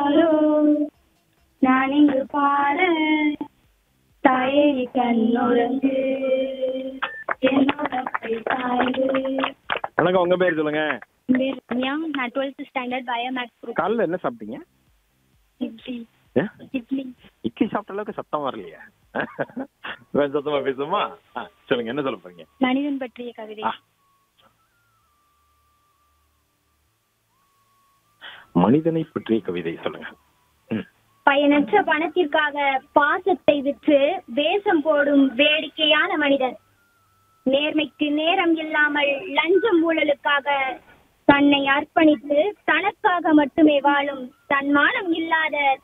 யாரோ நான் இங்கு பாட தாயே நீ கண்ணுறங்கு என்னோட கை தாய்வு வணக்கம் உங்க பேர் சொல்லுங்க என் பேர் ரம்யா நான் twelfth standard bio maths group காலைல என்ன சாப்பிட்டீங்க இட்லி ஏ? இட்லி இட்லி சாப்பிட்ட அளவுக்கு சத்தம் வரலையா கொஞ்சம் சத்தமா பேசுமா ஆ, சொல்லுங்க என்ன சொல்ல போறீங்க மனிதன் பற்றிய கவிதை ஆ. மனிதனை பற்றிய கவிதை சொல்லுங்க ம். பயனற்ற பணத்திற்காக பாசத்தை விற்று வேஷம் போடும் வேடிக்கையான மனிதன் நேர்மைக்கு நேரம் இல்லாமல் லஞ்சம் ஊழலுக்காக தன்னை அர்ப்பணித்து தனக்காக மட்டுமே வாழும் தன்மானம் இல்லாத